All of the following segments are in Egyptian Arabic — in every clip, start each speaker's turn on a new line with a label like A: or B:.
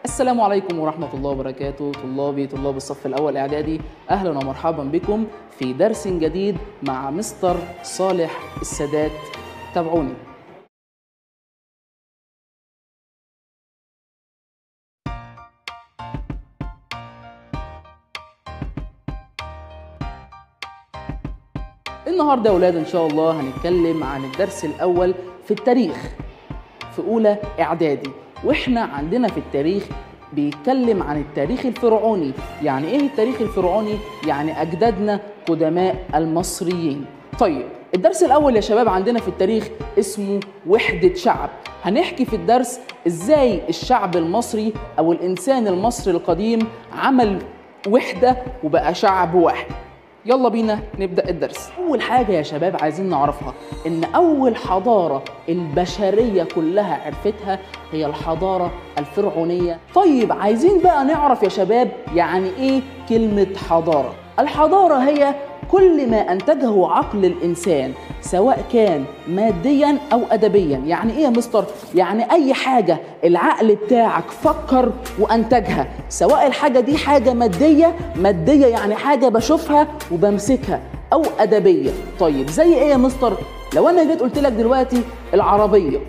A: السلام عليكم ورحمة الله وبركاته طلابي طلاب الصف الأول إعدادي أهلا ومرحبا بكم في درس جديد مع مستر صالح السادات تابعوني النهارده يا ولاد ان شاء الله هنتكلم عن الدرس الاول في التاريخ في اولى اعدادي واحنا عندنا في التاريخ بيتكلم عن التاريخ الفرعوني يعني ايه التاريخ الفرعوني يعني اجدادنا قدماء المصريين طيب الدرس الاول يا شباب عندنا في التاريخ اسمه وحده شعب هنحكي في الدرس ازاي الشعب المصري او الانسان المصري القديم عمل وحده وبقى شعب واحد يلا بينا نبدا الدرس اول حاجه يا شباب عايزين نعرفها ان اول حضاره البشريه كلها عرفتها هي الحضاره الفرعونيه طيب عايزين بقى نعرف يا شباب يعني ايه كلمه حضاره الحضاره هي كل ما انتجه عقل الانسان سواء كان ماديا او ادبيا يعني ايه يا مستر يعني اي حاجه العقل بتاعك فكر وانتجها سواء الحاجه دي حاجه ماديه ماديه يعني حاجه بشوفها وبمسكها او ادبيه طيب زي ايه يا مستر لو انا جيت قلت لك دلوقتي العربيه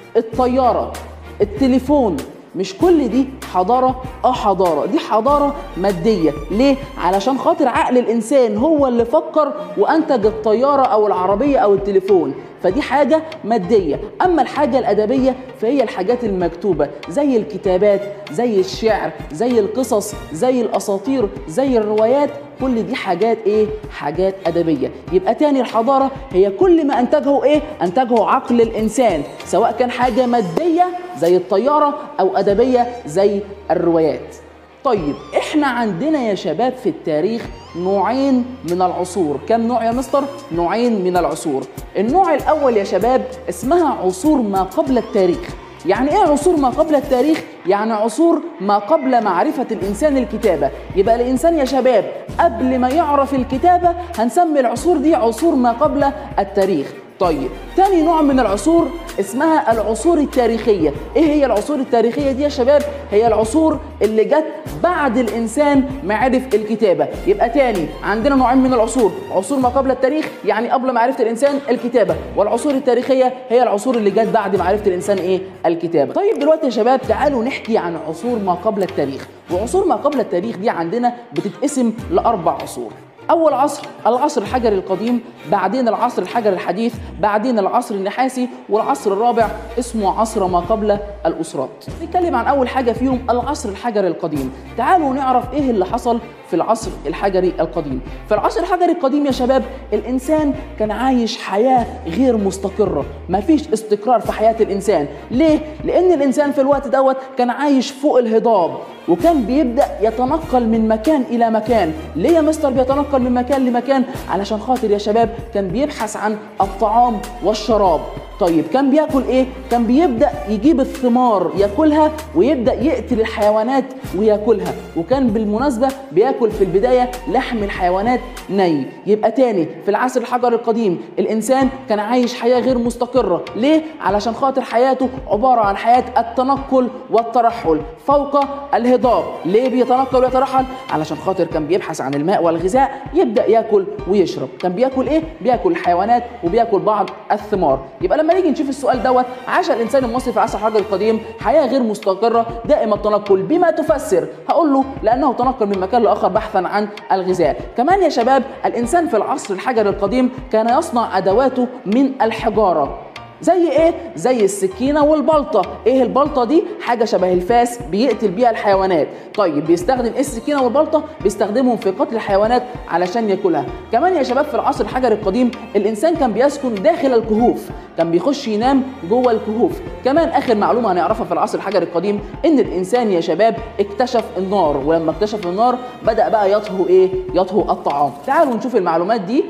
A: الطياره التليفون مش كل دي حضارة اه حضارة دي حضارة مادية ليه؟ علشان خاطر عقل الإنسان هو اللي فكر وأنتج الطيارة أو العربية أو التليفون فدي حاجة مادية أما الحاجة الأدبية فهي الحاجات المكتوبة زي الكتابات زي الشعر زي القصص زي الأساطير زي الروايات كل دي حاجات ايه حاجات ادبيه يبقى تاني الحضاره هي كل ما انتجه ايه انتجه عقل الانسان سواء كان حاجه ماديه زي الطياره او ادبيه زي الروايات طيب احنا عندنا يا شباب في التاريخ نوعين من العصور كم نوع يا مستر نوعين من العصور النوع الاول يا شباب اسمها عصور ما قبل التاريخ يعني ايه عصور ما قبل التاريخ؟ يعني عصور ما قبل معرفة الإنسان الكتابة يبقى الإنسان يا شباب قبل ما يعرف الكتابة هنسمي العصور دي عصور ما قبل التاريخ طيب تاني نوع من العصور اسمها العصور التاريخية ايه هي العصور التاريخية دي يا شباب هي العصور اللي جت بعد الانسان ما عرف الكتابة يبقى تاني عندنا نوعين من العصور عصور ما قبل التاريخ يعني قبل معرفة الانسان الكتابة والعصور التاريخية هي العصور اللي جت بعد معرفة الانسان ايه الكتابة طيب دلوقتي يا شباب تعالوا نحكي عن عصور ما قبل التاريخ وعصور ما قبل التاريخ دي عندنا بتتقسم لاربع عصور أول عصر العصر الحجري القديم بعدين العصر الحجري الحديث بعدين العصر النحاسي والعصر الرابع اسمه عصر ما قبل الأسرات نتكلم عن أول حاجة فيهم العصر الحجري القديم تعالوا نعرف إيه اللي حصل في العصر الحجري القديم في العصر الحجري القديم يا شباب الإنسان كان عايش حياة غير مستقرة مفيش استقرار في حياة الإنسان ليه؟ لأن الإنسان في الوقت دوت كان عايش فوق الهضاب وكان بيبدأ يتنقل من مكان إلى مكان ليه يا مستر بيتنقل من مكان لمكان علشان خاطر يا شباب كان بيبحث عن الطعام والشراب طيب كان بياكل ايه كان بيبدا يجيب الثمار ياكلها ويبدا يقتل الحيوانات وياكلها وكان بالمناسبه بياكل في البدايه لحم الحيوانات ني يبقى تاني في العصر الحجري القديم الانسان كان عايش حياه غير مستقره ليه علشان خاطر حياته عباره عن حياه التنقل والترحل فوق الهضاب ليه بيتنقل ويترحل علشان خاطر كان بيبحث عن الماء والغذاء يبدا ياكل ويشرب كان بياكل ايه بياكل الحيوانات وبياكل بعض الثمار يبقى لما نيجي نشوف السؤال دوت عاش الانسان المصري في العصر الحجري القديم حياه غير مستقره دائم التنقل بما تفسر هقول له لانه تنقل من مكان لاخر بحثا عن الغذاء كمان يا شباب الانسان في العصر الحجري القديم كان يصنع ادواته من الحجاره زي ايه زي السكينه والبلطه ايه البلطه دي حاجه شبه الفاس بيقتل بيها الحيوانات طيب بيستخدم ايه السكينه والبلطه بيستخدمهم في قتل الحيوانات علشان ياكلها كمان يا شباب في العصر الحجري القديم الانسان كان بيسكن داخل الكهوف كان بيخش ينام جوه الكهوف كمان اخر معلومه هنعرفها في العصر الحجري القديم ان الانسان يا شباب اكتشف النار ولما اكتشف النار بدا بقى يطهو ايه يطهو الطعام تعالوا نشوف المعلومات دي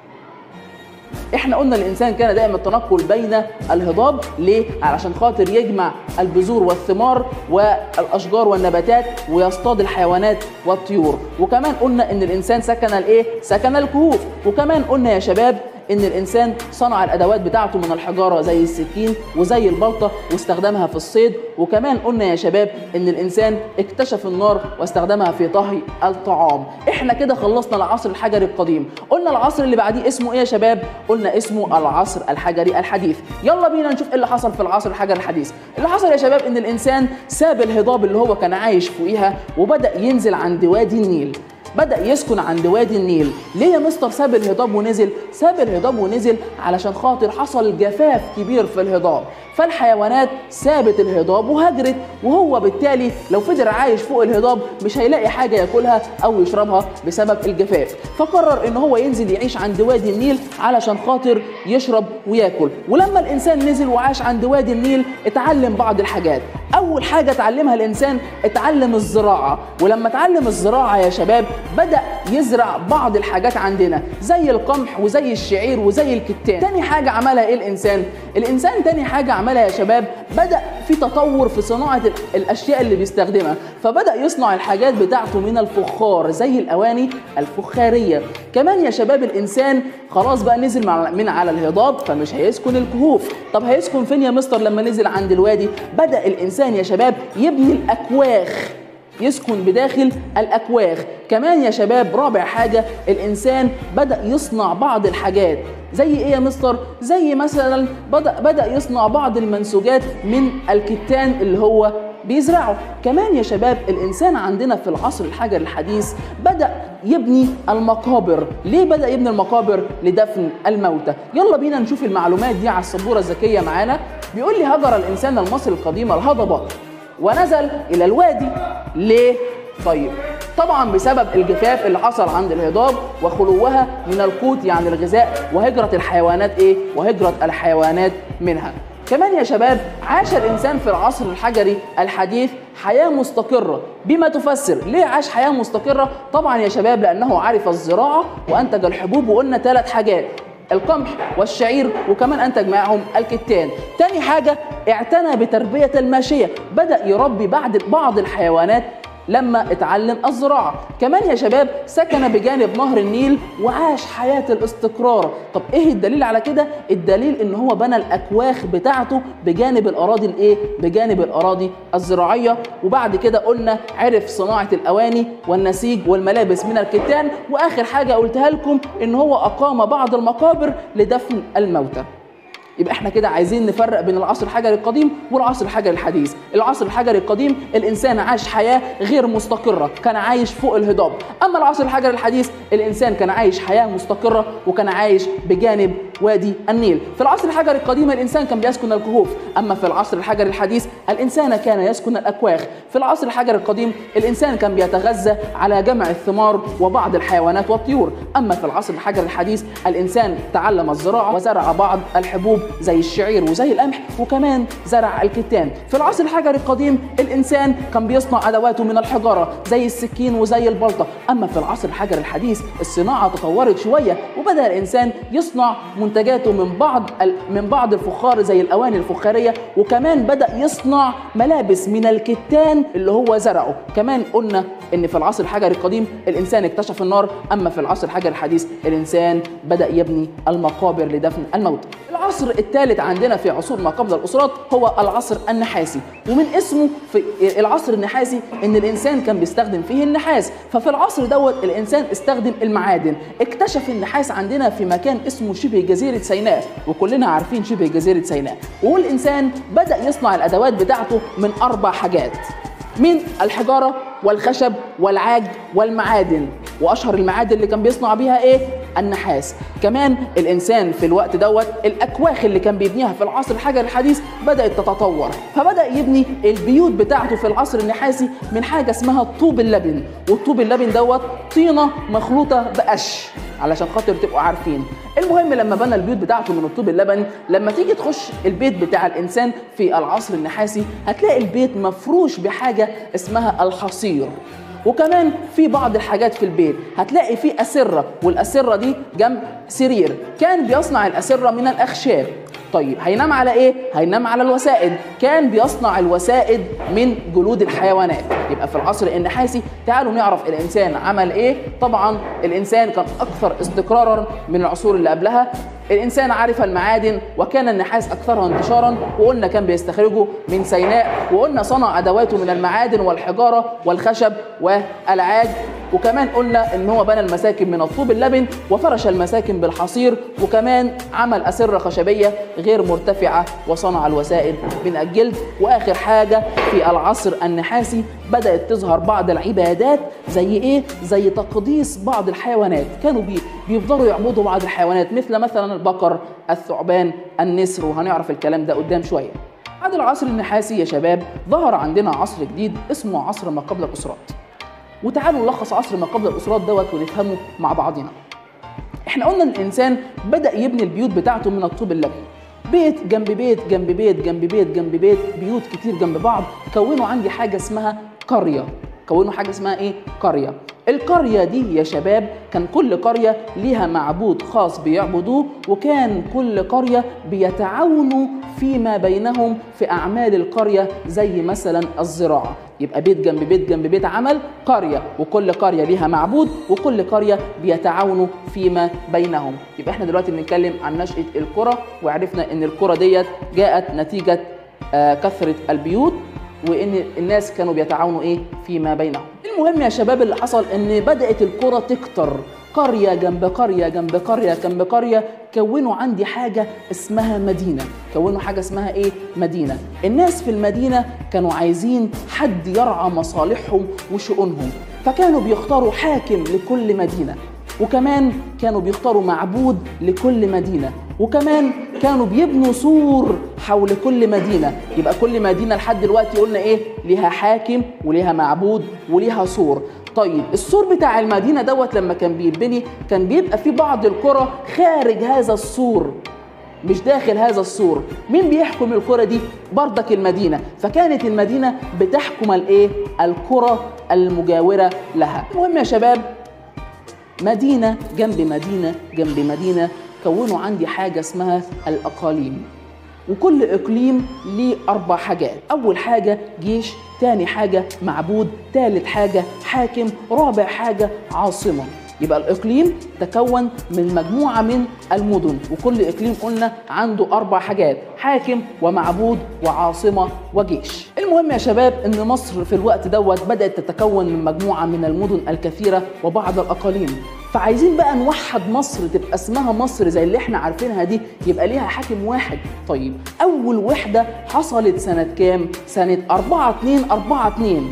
A: احنا قلنا الانسان كان دائما التنقل بين الهضاب ليه علشان خاطر يجمع البذور والثمار والاشجار والنباتات ويصطاد الحيوانات والطيور وكمان قلنا ان الانسان سكن الايه سكن الكهوف وكمان قلنا يا شباب ان الانسان صنع الادوات بتاعته من الحجاره زي السكين وزي البلطه واستخدمها في الصيد وكمان قلنا يا شباب ان الانسان اكتشف النار واستخدمها في طهي الطعام احنا كده خلصنا العصر الحجري القديم قلنا العصر اللي بعديه اسمه ايه يا شباب قلنا اسمه العصر الحجري الحديث يلا بينا نشوف ايه اللي حصل في العصر الحجري الحديث اللي حصل يا شباب ان الانسان ساب الهضاب اللي هو كان عايش فوقيها وبدا ينزل عند وادي النيل بدأ يسكن عند وادي النيل ليه يا مستر ساب الهضاب ونزل ساب الهضاب ونزل علشان خاطر حصل جفاف كبير في الهضاب فالحيوانات سابت الهضاب وهجرت وهو بالتالي لو فضل عايش فوق الهضاب مش هيلاقي حاجه ياكلها او يشربها بسبب الجفاف فقرر ان هو ينزل يعيش عند وادي النيل علشان خاطر يشرب وياكل ولما الانسان نزل وعاش عند وادي النيل اتعلم بعض الحاجات اول حاجه اتعلمها الانسان اتعلم الزراعه ولما اتعلم الزراعه يا شباب بدا يزرع بعض الحاجات عندنا زي القمح وزي الشعير وزي الكتان تاني حاجه عملها ايه الانسان الانسان تاني حاجه عملها يا شباب بدا في تطور في صناعه الاشياء اللي بيستخدمها فبدا يصنع الحاجات بتاعته من الفخار زي الاواني الفخاريه كمان يا شباب الانسان خلاص بقى نزل من على الهضاب فمش هيسكن الكهوف طب هيسكن فين يا مستر لما نزل عند الوادي بدا الانسان يا شباب يبني الاكواخ يسكن بداخل الأكواخ كمان يا شباب رابع حاجة الإنسان بدأ يصنع بعض الحاجات زي إيه يا مستر؟ زي مثلا بدأ, بدأ يصنع بعض المنسوجات من الكتان اللي هو بيزرعه كمان يا شباب الإنسان عندنا في العصر الحجري الحديث بدأ يبني المقابر ليه بدأ يبني المقابر لدفن الموتى يلا بينا نشوف المعلومات دي على السبورة الذكية معانا بيقول لي هجر الإنسان المصري القديم الهضبة ونزل إلى الوادي ليه؟ طيب طبعا بسبب الجفاف اللي حصل عند الهضاب وخلوها من القوت يعني الغذاء وهجرة الحيوانات ايه؟ وهجرة الحيوانات منها. كمان يا شباب عاش الانسان في العصر الحجري الحديث حياه مستقره بما تفسر ليه عاش حياه مستقره؟ طبعا يا شباب لانه عرف الزراعه وانتج الحبوب وقلنا ثلاث حاجات القمح والشعير وكمان انتج معهم الكتان تاني حاجه اعتنى بتربيه الماشيه بدا يربي بعض بعض الحيوانات لما اتعلم الزراعة كمان يا شباب سكن بجانب نهر النيل وعاش حياة الاستقرار طب ايه الدليل على كده الدليل ان هو بنى الاكواخ بتاعته بجانب الاراضي الايه بجانب الاراضي الزراعية وبعد كده قلنا عرف صناعة الاواني والنسيج والملابس من الكتان واخر حاجة قلتها لكم ان هو اقام بعض المقابر لدفن الموتى يبقى احنا كده عايزين نفرق بين العصر الحجري القديم والعصر الحجري الحديث العصر الحجري القديم الانسان عاش حياه غير مستقره كان عايش فوق الهضاب اما العصر الحجري الحديث الانسان كان عايش حياه مستقره وكان عايش بجانب وادي النيل في العصر الحجري القديم الانسان كان بيسكن الكهوف اما في العصر الحجري الحديث الانسان كان يسكن الاكواخ في العصر الحجري القديم الانسان كان بيتغذى على جمع الثمار وبعض الحيوانات والطيور اما في العصر الحجري الحديث الانسان تعلم الزراعه وزرع بعض الحبوب زي الشعير وزي القمح وكمان زرع الكتان في العصر الحجري القديم الانسان كان بيصنع ادواته من الحجاره زي السكين وزي البلطه اما في العصر الحجري الحديث الصناعه تطورت شويه وبدا الانسان يصنع منتجاته من بعض من بعض الفخار زي الاواني الفخاريه وكمان بدا يصنع ملابس من الكتان اللي هو زرعه كمان قلنا ان في العصر الحجري القديم الانسان اكتشف النار اما في العصر الحجري الحديث الانسان بدا يبني المقابر لدفن الموت العصر الثالث عندنا في عصور ما قبل الاسرات هو العصر النحاسي ومن اسمه في العصر النحاسي ان الانسان كان بيستخدم فيه النحاس ففي العصر دوت الانسان استخدم المعادن اكتشف النحاس عندنا في مكان اسمه شبه جزيره سيناء وكلنا عارفين شبه جزيره سيناء والانسان بدا يصنع الادوات بتاعته من اربع حاجات من الحجاره والخشب والعاج والمعادن واشهر المعادن اللي كان بيصنع بيها ايه النحاس كمان الانسان في الوقت دوت الاكواخ اللي كان بيبنيها في العصر الحجري الحديث بدات تتطور فبدا يبني البيوت بتاعته في العصر النحاسي من حاجه اسمها طوب اللبن والطوب اللبن دوت طينه مخلوطه بقش علشان خاطر تبقوا عارفين المهم لما بنى البيوت بتاعته من الطوب اللبن لما تيجي تخش البيت بتاع الانسان في العصر النحاسي هتلاقي البيت مفروش بحاجه اسمها الحصير وكمان في بعض الحاجات في البيت هتلاقي في أسرة والأسرة دي جنب سرير كان بيصنع الأسرة من الأخشاب طيب هينام على ايه؟ هينام على الوسائد، كان بيصنع الوسائد من جلود الحيوانات، يبقى في العصر النحاسي تعالوا نعرف الانسان عمل ايه؟ طبعا الانسان كان اكثر استقرارا من العصور اللي قبلها، الانسان عرف المعادن وكان النحاس اكثرها انتشارا وقلنا كان بيستخرجه من سيناء وقلنا صنع ادواته من المعادن والحجاره والخشب والعاج وكمان قلنا ان هو بنى المساكن من الطوب اللبن وفرش المساكن بالحصير وكمان عمل اسره خشبيه غير مرتفعه وصنع الوسائل من الجلد واخر حاجه في العصر النحاسي بدات تظهر بعض العبادات زي ايه زي تقديس بعض الحيوانات كانوا بي بيفضلوا يعبدوا بعض الحيوانات مثل مثلا البقر الثعبان النسر وهنعرف الكلام ده قدام شويه بعد العصر النحاسي يا شباب ظهر عندنا عصر جديد اسمه عصر ما قبل الاسرات وتعالوا نلخص عصر ما قبل الاسرات دوت ونفهمه مع بعضنا احنا قلنا ان الانسان بدا يبني البيوت بتاعته من الطوب اللبني بيت جنب بيت جنب بيت جنب بيت جنب بيت بيوت كتير جنب بعض كونوا عندي حاجه اسمها قريه كونوا حاجه اسمها ايه قريه القريه دي يا شباب كان كل قريه ليها معبود خاص بيعبدوه وكان كل قريه بيتعاونوا فيما بينهم في اعمال القريه زي مثلا الزراعه يبقى بيت جنب بيت جنب بيت عمل قريه وكل قريه ليها معبود وكل قريه بيتعاونوا فيما بينهم يبقى احنا دلوقتي بنتكلم عن نشاه القرى وعرفنا ان القرى ديت جاءت نتيجه آه كثره البيوت وان الناس كانوا بيتعاونوا ايه فيما بينهم المهم يا شباب اللي حصل ان بدات القرى تكتر قريه جنب قريه جنب قريه جنب قريه كونوا عندي حاجه اسمها مدينه كونوا حاجه اسمها ايه مدينه الناس في المدينه كانوا عايزين حد يرعى مصالحهم وشؤونهم فكانوا بيختاروا حاكم لكل مدينه وكمان كانوا بيختاروا معبود لكل مدينه وكمان كانوا بيبنوا سور حول كل مدينه يبقى كل مدينه لحد دلوقتي قلنا ايه ليها حاكم وليها معبود وليها سور طيب السور بتاع المدينه دوت لما كان بيتبني كان بيبقى في بعض القرى خارج هذا السور مش داخل هذا السور مين بيحكم القرى دي بردك المدينه فكانت المدينه بتحكم الايه القرى المجاوره لها المهم يا شباب مدينه جنب مدينه جنب مدينه كونوا عندي حاجه اسمها الاقاليم وكل اقليم ليه اربع حاجات اول حاجه جيش تاني حاجه معبود تالت حاجه حاكم رابع حاجه عاصمه يبقى الاقليم تكون من مجموعه من المدن وكل اقليم قلنا عنده اربع حاجات حاكم ومعبود وعاصمه وجيش المهم يا شباب ان مصر في الوقت دوت بدات تتكون من مجموعه من المدن الكثيره وبعض الاقاليم فعايزين بقى نوحد مصر تبقى اسمها مصر زي اللي احنا عارفينها دي يبقى ليها حاكم واحد طيب اول وحده حصلت سنه كام سنه 4 2 4 2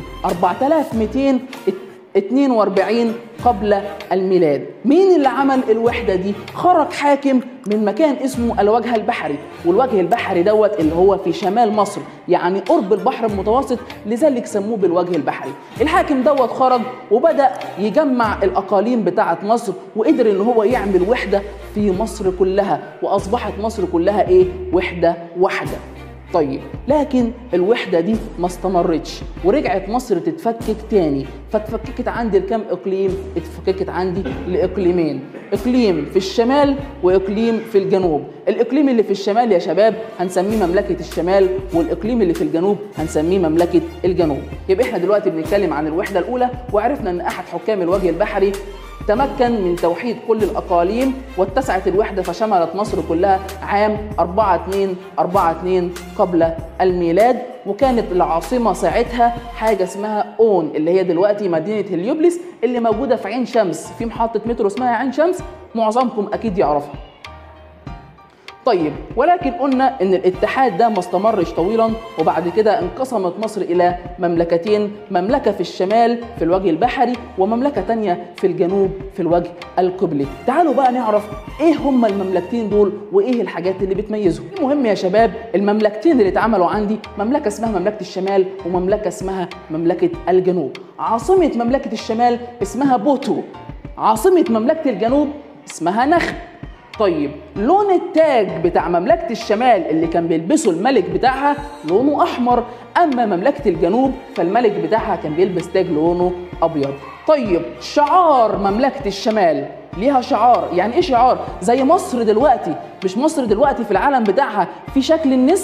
A: 4242 قبل الميلاد مين اللي عمل الوحدة دي خرج حاكم من مكان اسمه الوجه البحري والوجه البحري دوت اللي هو في شمال مصر يعني قرب البحر المتوسط لذلك سموه بالوجه البحري الحاكم دوت خرج وبدأ يجمع الأقاليم بتاعة مصر وقدر ان هو يعمل وحدة في مصر كلها وأصبحت مصر كلها ايه وحدة واحدة طيب لكن الوحده دي ما استمرتش ورجعت مصر تتفكك تاني فاتفككت عندي لكام اقليم اتفككت عندي لاقليمين اقليم في الشمال واقليم في الجنوب الاقليم اللي في الشمال يا شباب هنسميه مملكه الشمال والاقليم اللي في الجنوب هنسميه مملكه الجنوب يبقى احنا دلوقتي بنتكلم عن الوحده الاولى وعرفنا ان احد حكام الوجه البحري تمكن من توحيد كل الأقاليم واتسعت الوحدة فشملت مصر كلها عام 42 42 قبل الميلاد وكانت العاصمة ساعتها حاجة اسمها أون اللي هي دلوقتي مدينة هليوبلس اللي موجودة في عين شمس في محطة مترو اسمها عين شمس معظمكم أكيد يعرفها طيب ولكن قلنا ان الاتحاد ده ما استمرش طويلا وبعد كده انقسمت مصر الى مملكتين مملكه في الشمال في الوجه البحري ومملكه تانية في الجنوب في الوجه القبلي تعالوا بقى نعرف ايه هما المملكتين دول وايه الحاجات اللي بتميزهم المهم يا شباب المملكتين اللي اتعملوا عندي مملكه اسمها مملكه الشمال ومملكه اسمها مملكه الجنوب عاصمه مملكه الشمال اسمها بوتو عاصمه مملكه الجنوب اسمها نخب طيب لون التاج بتاع مملكة الشمال اللي كان بيلبسه الملك بتاعها لونه أحمر أما مملكة الجنوب فالملك بتاعها كان بيلبس تاج لونه أبيض طيب شعار مملكة الشمال ليها شعار يعني ايه شعار زي مصر دلوقتي مش مصر دلوقتي في العالم بتاعها في شكل النسر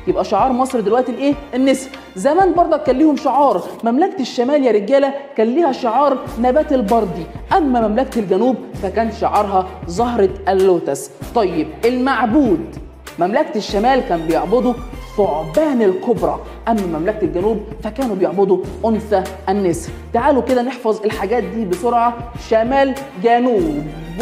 A: يبقى شعار مصر دلوقتي الايه النسر زمان برضك كان ليهم شعار مملكه الشمال يا رجاله كان ليها شعار نبات البردي اما مملكه الجنوب فكان شعارها زهره اللوتس طيب المعبود مملكه الشمال كان بيعبدوا ثعبان الكبرى اما مملكه الجنوب فكانوا بيعبدوا انثى النسر تعالوا كده نحفظ الحاجات دي بسرعه شمال جنوب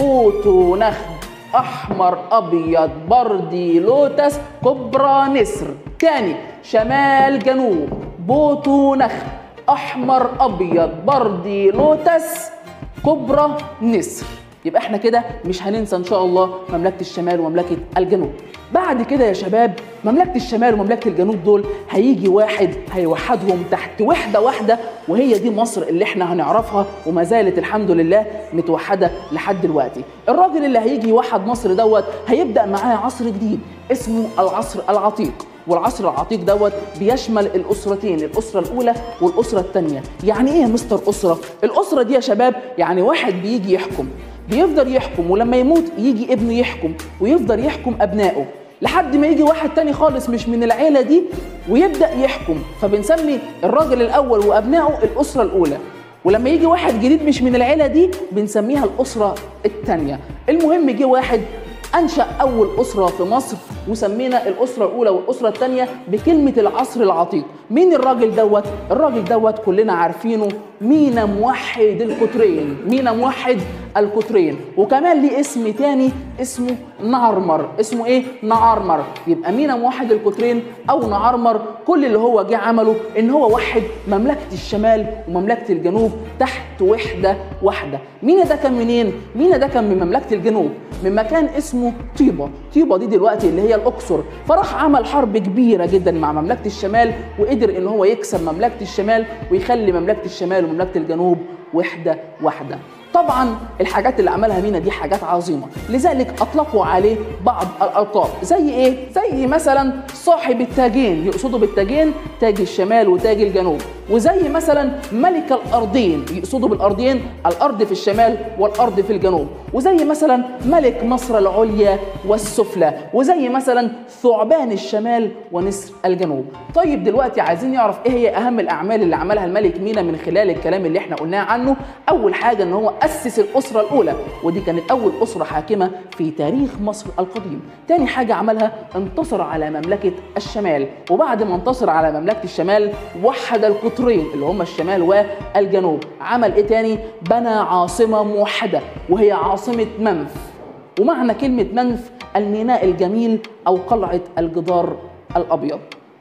A: بوتو نخل احمر ابيض بردي لوتس كبرى نسر تاني شمال جنوب بوتو نخل احمر ابيض بردي لوتس كبرى نسر يبقى احنا كده مش هننسى ان شاء الله مملكه الشمال ومملكه الجنوب بعد كده يا شباب مملكه الشمال ومملكه الجنوب دول هيجي واحد هيوحدهم تحت وحده واحده وهي دي مصر اللي احنا هنعرفها وما زالت الحمد لله متوحده لحد دلوقتي الراجل اللي هيجي يوحد مصر دوت هيبدا معاه عصر جديد اسمه العصر العتيق والعصر العتيق دوت بيشمل الاسرتين الاسره الاولى والاسره الثانيه يعني ايه يا مستر اسره الاسره دي يا شباب يعني واحد بيجي يحكم بيفضل يحكم ولما يموت يجي ابنه يحكم ويفضل يحكم ابنائه لحد ما يجي واحد تاني خالص مش من العيله دي ويبدا يحكم فبنسمي الراجل الاول وابنائه الاسره الاولى ولما يجي واحد جديد مش من العيله دي بنسميها الاسره الثانيه المهم جه واحد انشا اول اسره في مصر وسمينا الاسره الاولى والاسره الثانيه بكلمه العصر العتيق مين الراجل دوت الراجل دوت كلنا عارفينه مينا موحد القطرين مينا موحد القطرين وكمان ليه اسم تاني اسمه نعرمر اسمه ايه نعرمر يبقى مينا موحد القطرين او نعرمر كل اللي هو جه عمله ان هو وحد مملكه الشمال ومملكه الجنوب تحت وحده واحده مينا ده كان منين مينا ده كان من مملكه الجنوب من مكان اسمه طيبه طيبه دي دلوقتي اللي هي الاقصر فراح عمل حرب كبيره جدا مع مملكه الشمال وقدر ان هو يكسب مملكه الشمال ويخلي مملكه الشمال ومملكه الجنوب وحده واحده طبعا الحاجات اللي عملها مينا دي حاجات عظيمه لذلك اطلقوا عليه بعض الالقاب زي ايه زي مثلا صاحب التاجين يقصدوا بالتاجين تاج الشمال وتاج الجنوب وزي مثلا ملك الارضين يقصدوا بالارضين الارض في الشمال والارض في الجنوب وزي مثلا ملك مصر العليا والسفلى وزي مثلا ثعبان الشمال ونسر الجنوب طيب دلوقتي عايزين نعرف ايه هي اهم الاعمال اللي عملها الملك مينا من خلال الكلام اللي احنا قلناه عنه اول حاجه ان هو اسس الاسره الاولى ودي كانت اول اسره حاكمه في تاريخ مصر القديم تاني حاجه عملها انتصر على مملكه الشمال وبعد ما انتصر على مملكه الشمال وحد القطرين اللي هم الشمال والجنوب عمل ايه تاني بنى عاصمه موحده وهي عاصمه منف ومعنى كلمه منف الميناء الجميل او قلعه الجدار الابيض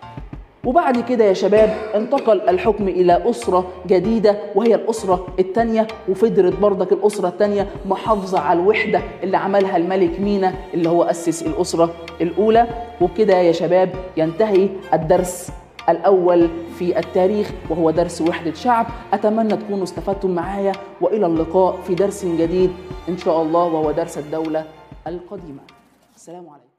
A: وبعد كده يا شباب انتقل الحكم إلى أسرة جديدة وهي الأسرة الثانية وفضلت برضك الأسرة الثانية محافظة على الوحدة اللي عملها الملك مينا اللي هو أسس الأسرة الأولى وبكده يا شباب ينتهي الدرس الأول في التاريخ وهو درس وحدة شعب أتمنى تكونوا استفدتم معايا وإلى اللقاء في درس جديد إن شاء الله وهو درس الدولة القديمة السلام عليكم